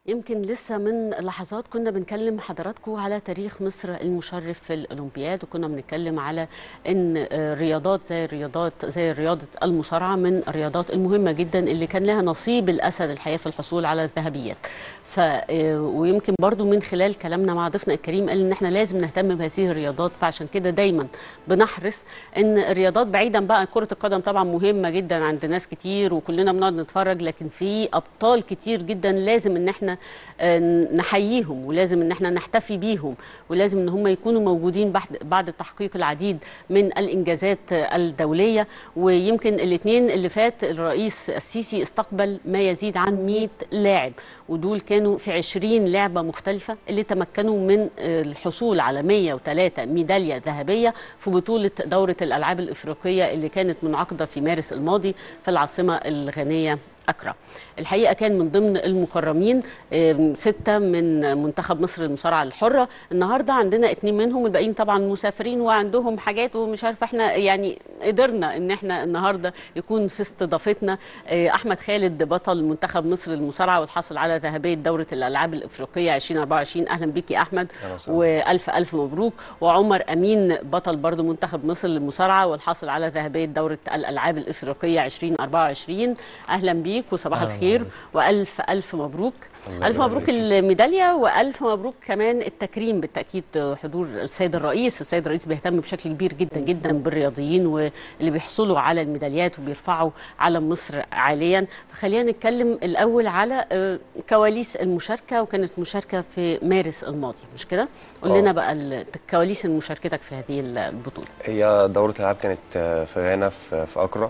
يمكن لسه من لحظات كنا بنكلم حضراتكم على تاريخ مصر المشرف في الأولمبياد وكنا بنتكلم على أن رياضات زي الرياضات زي رياضة المصارعة من الرياضات المهمة جدا اللي كان لها نصيب الأسد الحقيقة في الحصول على الذهبيات ف ويمكن برضو من خلال كلامنا مع ضيفنا الكريم قال ان احنا لازم نهتم بهذه الرياضات فعشان كده دايما بنحرص ان الرياضات بعيدا بقى كرة القدم طبعا مهمة جدا عند ناس كتير وكلنا بنقعد نتفرج لكن في ابطال كتير جدا لازم ان احنا نحييهم ولازم ان احنا نحتفي بيهم ولازم ان هم يكونوا موجودين بعد بعد تحقيق العديد من الانجازات الدوليه ويمكن الاثنين اللي فات الرئيس السيسي استقبل ما يزيد عن 100 لاعب ودول كانوا في 20 لعبه مختلفه اللي تمكنوا من الحصول على 103 ميداليه ذهبيه في بطوله دوره الالعاب الافريقيه اللي كانت منعقده في مارس الماضي في العاصمه الغانيه أكرا الحقيقة كان من ضمن المكرمين ستة من منتخب مصر المصارعة الحرة النهاردة عندنا اتنين منهم الباقيين طبعا مسافرين وعندهم حاجات ومش عارفة احنا يعني قدرنا ان احنا النهاردة يكون في استضافتنا أحمد خالد بطل منتخب مصر المصارعة والحاصل على ذهبية دورة الألعاب الإفريقية 2024 أهلا بيك يا أحمد وألف ألف مبروك وعمر أمين بطل برضو منتخب مصر للمصارعة والحاصل على ذهبية دورة الألعاب الإفريقية 2024 أهلا بيك بيك وصباح الخير والف الف مبروك الف مبروك الميداليه والف مبروك كمان التكريم بالتاكيد حضور السيد الرئيس السيد الرئيس بيهتم بشكل كبير جدا جدا بالرياضيين واللي بيحصلوا على الميداليات وبيرفعوا علم مصر عاليا فخلينا نتكلم الاول على كواليس المشاركه وكانت مشاركه في مارس الماضي مش كده قول لنا بقى كواليس مشاركتك في هذه البطوله هي دوره الالعاب كانت في غانا في اكرا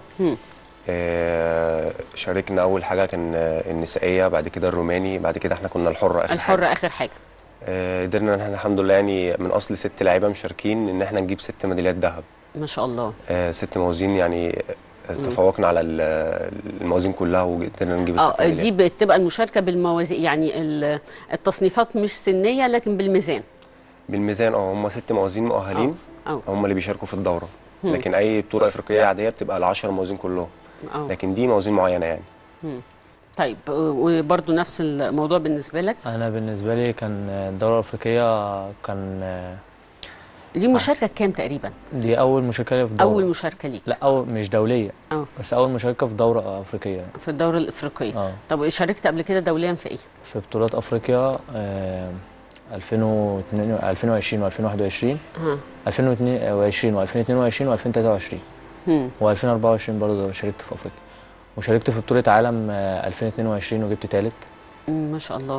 آه شاركنا اول حاجه كان النسائيه بعد كده الروماني بعد كده احنا كنا الحره اخر الحره حاجة. اخر حاجه آه قدرنا ان احنا الحمد لله يعني من اصل ست لعيبه مشاركين ان احنا نجيب ست ميداليات ذهب ما شاء الله آه ست موازين يعني تفوقنا على الموازين كلها وقدرنا نجيب الست اه دي بتبقى المشاركه بالموازين يعني التصنيفات مش سنيه لكن بالميزان بالميزان اه هم ست موازين مؤهلين أوه. هم اللي بيشاركوا في الدوره هم. لكن اي بطوله افريقيه عاديه بتبقى ال 10 موازين كلهم أوه. لكن دي موازين معينه يعني مم. طيب وبرده نفس الموضوع بالنسبه لك انا بالنسبه لي كان الدوره الافريقيه كان دي مشاركه كام تقريبا دي اول مشاركه لي في دوره اول مشاركه ليك لا اول مش دوليه أوه. بس اول مشاركه في دوره افريقيه في الدوره الافريقيه اه طب شاركت قبل كده دوليا في ايه في بطولات افريقيا آه 2020 و2021 ها 2022 و2022 و2023 و2024 برضه شاركت في افريقيا وشاركت في بطوله عالم 2022 وجبت ثالث ما شاء الله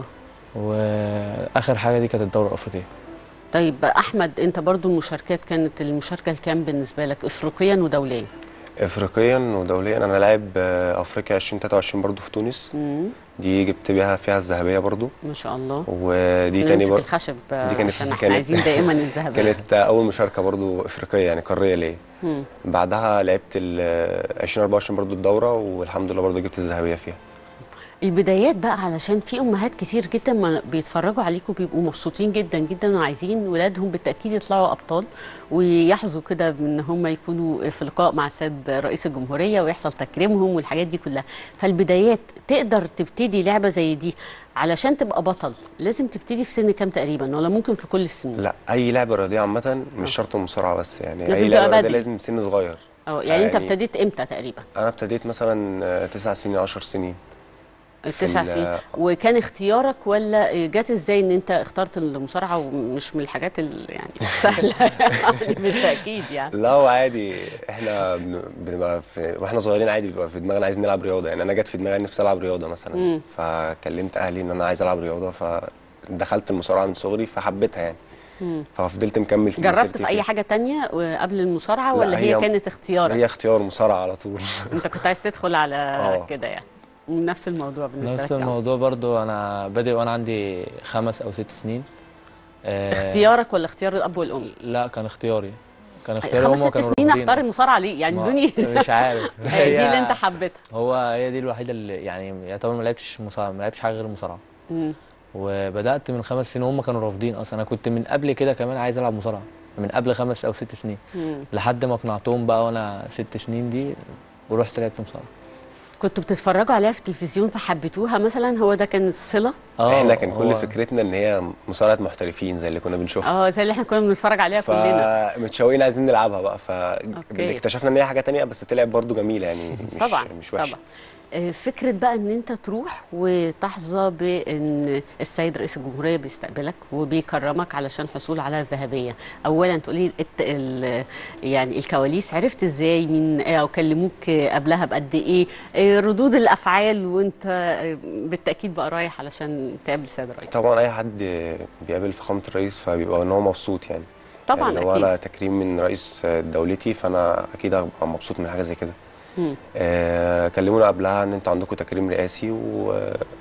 واخر حاجه دي كانت الدوره الافريقيه طيب احمد انت برضو المشاركات كانت المشاركه الكام بالنسبه لك افريقيا ودوليا افريقيا ودوليا انا لاعب افريقيا 2023 برضو في تونس مم. دي جبت بيها فيها الذهبيه برضو ما شاء الله ودي تاني برضو الخشب دي كانت عشان احنا عايزين دائما الذهبيه كانت اول مشاركه برضو افريقيه يعني قاريه ليا بعدها لعبت ال 2024 برضو الدوره والحمد لله برضو جبت الذهبيه فيها البدايات بقى علشان في امهات كتير جدا ما بيتفرجوا عليكم بيبقوا مبسوطين جدا جدا وعايزين ولادهم بالتاكيد يطلعوا ابطال ويحظوا كده بان هم يكونوا في لقاء مع السيد رئيس الجمهوريه ويحصل تكريمهم والحاجات دي كلها فالبدايات تقدر تبتدي لعبه زي دي علشان تبقى بطل لازم تبتدي في سن كام تقريبا ولا ممكن في كل السنين لا اي لعبه رياضيه عامه مش شرط المصارعه بس يعني لازم اي تبقى لعبه رياضيه بدري. لازم سن صغير اه يعني, يعني انت ابتديت امتى تقريبا انا ابتديت مثلا 9 سنين 10 سنين تسع سنين وكان اختيارك ولا جات ازاي ان انت اخترت المصارعه ومش من الحاجات يعني السهله يعني بالتاكيد يعني لا هو عادي احنا بنبقى في واحنا صغيرين عادي بيبقى في دماغنا عايزين نلعب رياضه يعني انا جت في دماغي نفسي العب رياضه مثلا مم. فكلمت اهلي ان انا عايز العب رياضه فدخلت المصارعه من صغري فحبيتها يعني مم. ففضلت مكمل في جربت مسيرتي في اي فيها. حاجه تانية قبل المصارعه لا، ولا هي, هي- كانت اختيارك هي اختيار مصارعه على طول انت كنت عايز تدخل على اه. كده يعني نفس الموضوع بالنسبه نفس لك يعني. الموضوع برضو انا بادئ وانا عندي خمس او ست سنين آه، اختيارك ولا اختيار الاب والام لا كان اختياري كان اختياري خمس هما ست كانوا سنين رافضين. اختار المصارعه ليه يعني ما- ادوني مش عارف هي دي اللي انت حبيتها هو هي دي الوحيده اللي يعني يعتبر ما لعبتش مصارعه ما لعبتش حاجه غير المصارعه مم. وبدات من خمس سنين هم كانوا رافضين اصلا انا كنت من قبل كده كمان عايز العب مصارعه من قبل خمس او ست سنين مم. لحد ما اقنعتهم بقى وانا ست سنين دي ورحت لعبت مصارعه كنتوا بتتفرجوا عليها في التلفزيون فحبيتوها مثلا هو ده كان الصله اه احنا كان كل هو- فكرتنا ان هي مصارعه محترفين زي اللي كنا بنشوفها اه زي اللي احنا كنا بنتفرج عليها كلنا فمتشوقين عايزين نلعبها بقى أوكي. فاكتشفنا ان هي حاجه تانية بس طلعت برضو جميله يعني مش طبعا مش وحشه طبعا آه، فكرة بقى ان انت تروح وتحظى بان السيد رئيس الجمهورية بيستقبلك وبيكرمك علشان حصول على الذهبية اولا تقولي الت... ال... يعني الكواليس عرفت ازاي من او كلموك قبلها بقد ايه آه، ردود الافعال وانت آه، بالتأكيد بقى رايح علشان تقابل السيد الرئيس طبعا اي حد بيقابل فخامه الرئيس فبيبقى ان هو مبسوط يعني طبعا يعني لو اكيد انا تكريم من رئيس دولتي فانا اكيد هبقى مبسوط من حاجه زي كده مم. آه كلمونا قبلها ان انتوا عندكم تكريم رئاسي و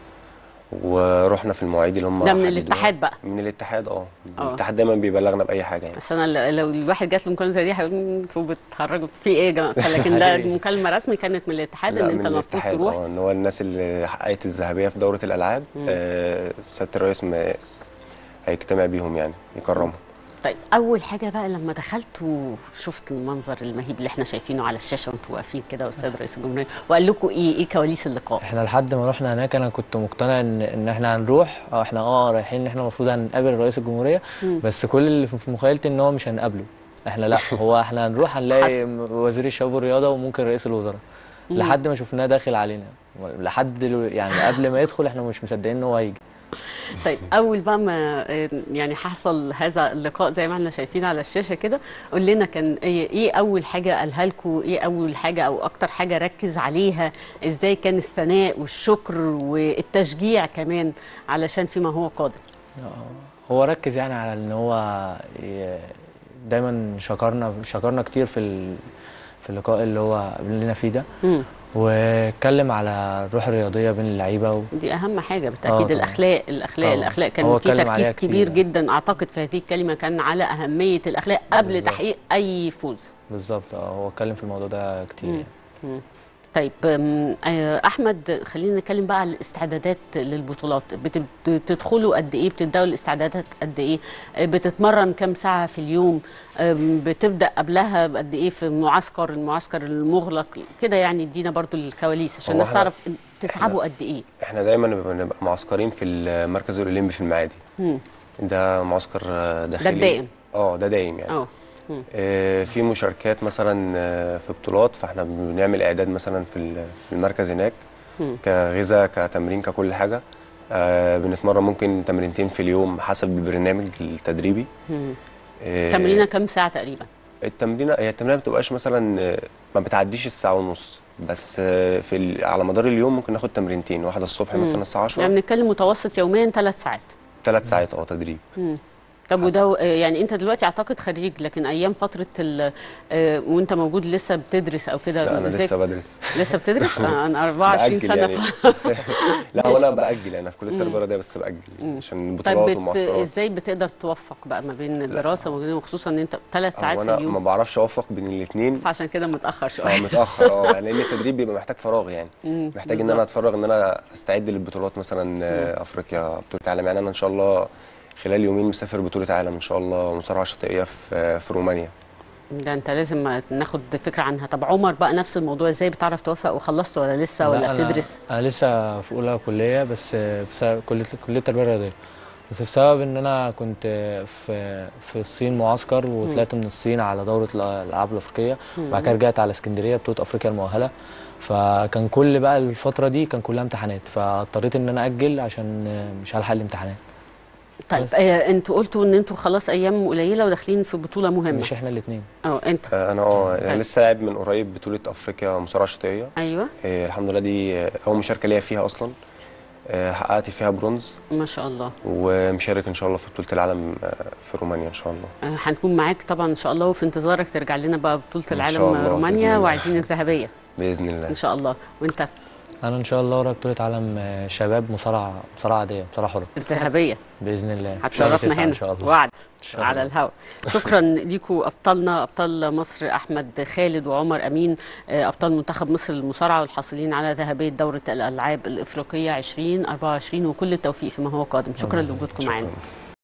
ورحنا في المواعيد اللي هم ده من حددوها. الاتحاد بقى من الاتحاد اه آه. الاتحاد دايما بيبلغنا باي حاجه يعني بس انا ل- لو الواحد جات له مكالمه زي دي هيقول "مم، انتوا بتهرجوا في ايه يا جماعه لكن ده مكالمه رسمي كانت من الاتحاد لا، ان من انت المفروض الاتحاد، تروح اه ان هو الناس اللي حققت الذهبيه في دوره الالعاب آه سياده الرئيس م- هيجتمع بيهم يعني يكرمهم طيب اول حاجه بقى لما دخلت وشفت المنظر المهيب اللي احنا شايفينه على الشاشه وانتوا واقفين كده والسيد رئيس الجمهوريه وقال لكم ايه ايه كواليس اللقاء احنا لحد ما رحنا هناك انا كنت مقتنع ان ان احنا هنروح اه احنا اه رايحين ان احنا المفروض هنقابل رئيس الجمهوريه بس كل اللي في مخيلتي ان هو مش هنقابله احنا لا هو احنا هنروح هنلاقي وزير الشباب والرياضه وممكن رئيس الوزراء لحد ما شفناه داخل علينا لحد دلو- يعني قبل ما يدخل احنا مش مصدقين ان هو هيجي طيب اول بقى ما آه، يعني حصل هذا اللقاء زي ما احنا شايفين على الشاشه كده قول لنا كان ايه إيه اول حاجه قالها لكم ايه اول حاجه او اكتر حاجه ركز عليها ازاي كان الثناء والشكر والتشجيع كمان علشان فيما هو قادم هو ركز يعني على ان هو ي- دايما شكرنا شكرنا كتير في ال- في اللقاء اللي هو لنا فيه ده مم. واتكلم على الروح الرياضيه بين اللعيبه و... دي اهم حاجه آه بالتاكيد طبعاً. الاخلاق الاخلاق طبعاً. الاخلاق كان هو في اتكلم تركيز عليها كتير كبير يعني. جدا اعتقد في هذه الكلمه كان على اهميه الاخلاق قبل بالظبط. تحقيق اي فوز بالظبط اه هو اتكلم في الموضوع ده كتير مم. يعني. مم. طيب أم، آه، احمد خلينا نتكلم بقى على الاستعدادات للبطولات بت- بتدخلوا قد ايه بتبداوا الاستعدادات قد ايه آه، بتتمرن كام ساعه في اليوم أم، بتبدا قبلها بقد ايه في معسكر المعسكر المغلق كده يعني ادينا برضو الكواليس عشان هو الناس إحنا- تعرف إن- تتعبوا قد ايه احنا دايما بنبقى بنبقى معسكرين في المركز الاولمبي في المعادي مم. ده معسكر آه، داخلي الدائم. اه ده دايم يعني اه مم. آه، في مشاركات مثلا آه، في بطولات فاحنا بنعمل اعداد مثلا في ال- في المركز هناك مم. كغذاء كتمرين ككل حاجه آه، بنتمرن ممكن تمرينتين في اليوم حسب البرنامج التدريبي مم. آه، تمرينه كام ساعه تقريبا التمرينه هي التمرينه ما بتبقاش مثلا آه، ما بتعديش الساعه ونص بس آه، في ال- على مدار اليوم ممكن ناخد تمرينتين واحده الصبح مثلا الساعه يعني 10 بنتكلم متوسط يوميا ثلاث ساعات ثلاث ساعات اه تدريب مم. طب وده آه، يعني انت دلوقتي اعتقد خريج لكن ايام فتره ال- آه، وانت موجود لسه بتدرس او كده لا انا إزاي- لسه بدرس لسه بتدرس آه، انا 24 بأجل سنه يعني. ف... لا وانا باجل انا في كليه التربيه الرياضيه بس باجل عشان طيب البطولات بت... والمعسكرات ازاي بتقدر توفق بقى ما بين الدراسه وما بين وخصوصا ان انت ثلاث ساعات هو في انا ما اليوم بعرفش اوفق بين الاثنين فعشان كده متاخر اه شويه متاخر اه لان التدريب بيبقى محتاج فراغ يعني مم، محتاج ان بالظبط. انا اتفرغ ان انا استعد للبطولات مثلا آه، افريقيا بطوله عالم يعني انا ان شاء الله خلال يومين مسافر بطوله عالم ان شاء الله مصارعه شاطئيه في في رومانيا ده انت لازم ناخد فكره عنها طب عمر بقى نفس الموضوع ازاي بتعرف توفق وخلصت ولا لسه لا، ولا أنا- بتدرس انا لسه في اولى كليه بس بسبب كليه كليه التربيه الرياضيه بس بسبب ان انا كنت في في الصين معسكر وطلعت من الصين على دوره الأ- الالعاب الافريقيه وبعد كده رجعت على اسكندريه بطوله افريقيا المؤهله فكان كل بقى الفتره دي كان كلها امتحانات فاضطريت ان انا اجل عشان مش هلحق الامتحانات طيب بس. آه انتوا قلتوا ان انتوا خلاص ايام قليله وداخلين في بطوله مهمه مش احنا الاثنين اه انت آه، انا اه طيب. انا لسه لاعب من قريب بطوله افريقيا مصارعه شاطئيه ايوه آه، الحمد لله دي آه، اول مشاركه ليا فيها اصلا آه، حققت فيها برونز ما شاء الله ومشارك ان شاء الله في بطوله العالم آه، في رومانيا ان شاء الله آه، هنكون معاك طبعا ان شاء الله وفي انتظارك ترجع لنا بقى بطوله إن العالم شاء الله، بإذن رومانيا الله. وعايزين الذهبيه باذن الله ان شاء الله وانت انا ان شاء الله ورايا بطوله عالم آه، شباب مصارعه مصارعه عاديه مصارعه حره الذهبيه باذن الله شهر هتشرفنا تسعة هنا ان شاء الله وعد شاء على الله. الهواء شكرا ليكوا ابطالنا ابطال مصر احمد خالد وعمر امين آه، ابطال منتخب مصر للمصارعه والحاصلين على ذهبيه دوره الالعاب الافريقيه 2024 وكل التوفيق فيما هو قادم شكرا لوجودكم معانا شكراً.